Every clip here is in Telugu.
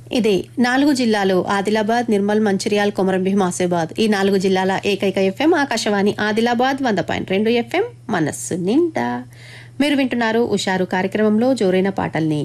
ఇది నాలుగు జిల్లాలు ఆదిలాబాద్ నిర్మల్ మంచిర్యాల్ కొమరం భీం ఆసిఫాబాద్ ఈ నాలుగు జిల్లాల ఏకైక ఎఫ్ఎం ఆకాశవాణి ఆదిలాబాద్ వంద పాయింట్ రెండు ఎఫ్ఎం మనస్సు నిండా మీరు వింటున్నారు ఉషారు కార్యక్రమంలో జోరైన పాటల్ని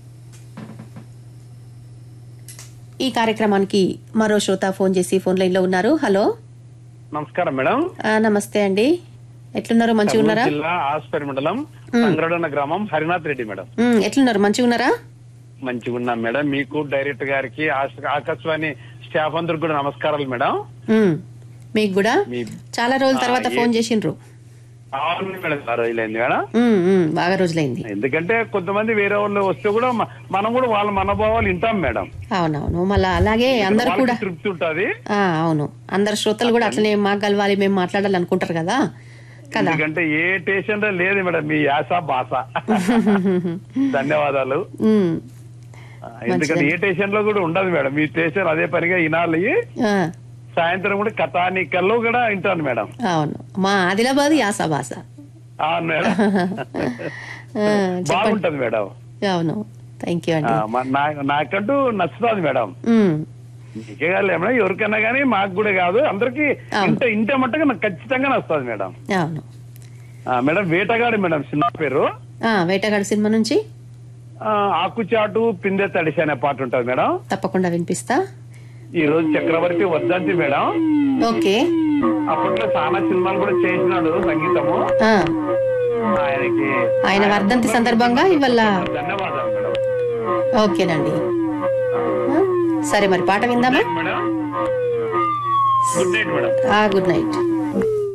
ఈ కార్యక్రమానికి మరో శ్రోత ఫోన్ చేసి ఫోన్ లైన్ లో ఉన్నారు హలో నమస్కారం మేడం ఆ, నమస్తే అండి ఎట్లున్నారు మంచిగా ఉన్నారా కర్నూలు జిల్లా ఆస్పేట మండలం సంగ్రడన గ్రామం హరినాథ్ రెడ్డి మేడం ఉమ్, ఎట్లున్నారు మంచిగా ఉన్నారా మంచిగా ఉన్నాం మేడం మీకు డైరెక్టర్ గారికి ఆశ- ఆకాశవాణి స్టాఫ్ అందరికి కూడా నమస్కారాలు మేడం ఉమ్, మీకు కూడా మీ చాలా రోజుల తర్వాత ఆ, ఏ- ఫోన్ చేసిండ్రు అవును మేడం ఆ రోజులైంది మేడం ఉమ్, ఉమ్, బాగా రోజులైంది ఎందుకంటే కొంతమంది వేరే వాళ్ళు వస్తే కూడా మ- మనం కూడా వాళ్ళ మనోభావాలు వింటాం మేడం అవునవును మళ్ళా అలాగే అందరు వాళ్ళకి కూడా తృప్తి ఉంటది ఆ, అవును అందరు శ్రోతలు కూడా అట్లనే మాకు కలవాలి మేము మాట్లాడాలి అనుకుంటారు కదా కదా ఎందుకంటే ఏ స్టేషన్ లో లేదు మేడం మీ యాస భాష ధన్యవాదాలు ఉమ్, ఆ, ఎందుకంటే ఏ స్టేషన్ లో కూడా ఉండదు మేడం మీ స్టేషన్ అదే పనిగా వినాలి ఆ, సాయంత్రం కూడా కథానికల్లో కూడా వింటాను మేడం అవును మా ఆదిలాబాద్ యాస భాష అవును మేడం ఆ, చెప్పండి బాగుంటది మేడం అవును థ్యాంక్ యూ ఆ, అండి మ- నా- నాకంటూ నచ్చుతుంది మేడం ఉమ్, మీకే కాదు మేడం ఎవరికైనా కానీ మాకు కూడా కాదు అందరికి అవును. ఇంట ఇంట మట్టుగా నాకు ఖచ్చితంగా నచ్చుతుంది మేడం అవును ఆ, మేడం వేటగాడు మేడం సినిమా పేరు ఆ, వేటగాడి సినిమా నుంచి ఆ, ఆకుచాటు పిందె తడిసి అనే పాట ఉంటది మేడం తప్పకుండా వినిపిస్తా ఈ రోజు చక్రవర్తి వద్దంతి మేడం ఓకే అప్పట్లో చాలా సినిమాలు కూడా చేసినాడు సంగీతము ఆ, ఆయనకి ఆయన వర్ధంతి సందర్భంగా ఇవాళ ధన్యవాదాలు మేడం ఓకేనండి ఆ, సరే మరి పాట విందామా మేడం గుడ్ నైట్ మేడం ఆ గుడ్ నైట్